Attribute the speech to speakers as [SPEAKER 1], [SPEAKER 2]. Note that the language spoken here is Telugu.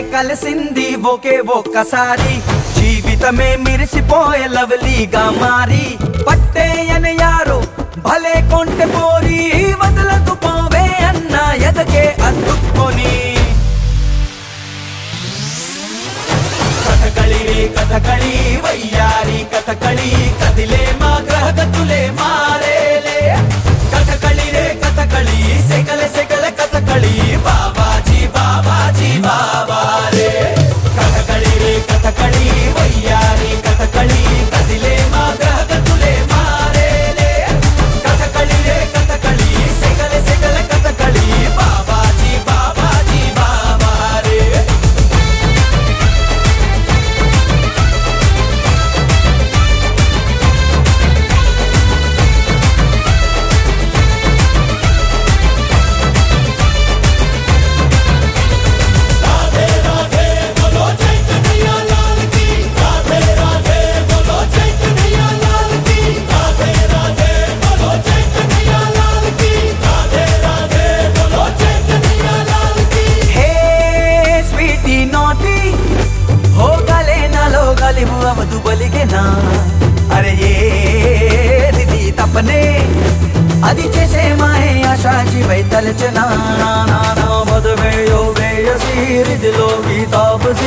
[SPEAKER 1] కలిసింది ఒకే ఒక్కసారి జీవితమే మిరిసిపోయే లవ్లీగా మారి పట్టేయని యారో భలే కొంటె పోరి వదలకు పోవే అన్న ఎదకే అద్దుకొని కథకళి రే కథకళి వయ్యారి కథకళి కదిలే మా గ్రహగతులే మారేలే కథకళి రే కథకళి సెకల సెకల కథకళి బాబాజీ బాబాజీ బాబా రే కథకళి రే కథకళి వయ్యారి కథకళి కదిలే మా గ్రహగతులే మారేలే కథకళి రే కథకళి సెకల సెకల కథకళి బాబాజీ బాబాజీ బాబా రే హే స్వీటీ నోటి హో గలే నాలో గలిబు అవదు బలిగేనా అరే ఏది తప్పనే అది చేసే మాయే ఆశా జీవై తలచనా మధువేయో వేయ సీరిదిలో గీతాపు